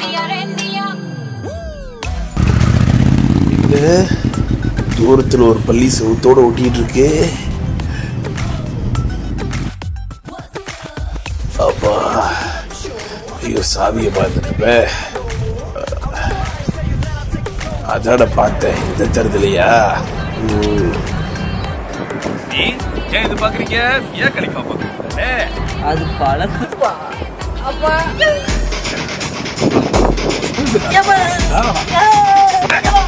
இல்ல தூரத்துல ஒரு பள்ளி செவுத்தோட ஒட்டிட்டு இருக்கு அப்பா ஐயோ சாவியை பார்த்துட்டப்ப அதாட பார்த்தேன் இந்த தருதலையா நீ ஏன் இது பாக்குறீங்க ஏன் கலிப்பா பாக்குறீங்க அது பழசுப்பா அப்பா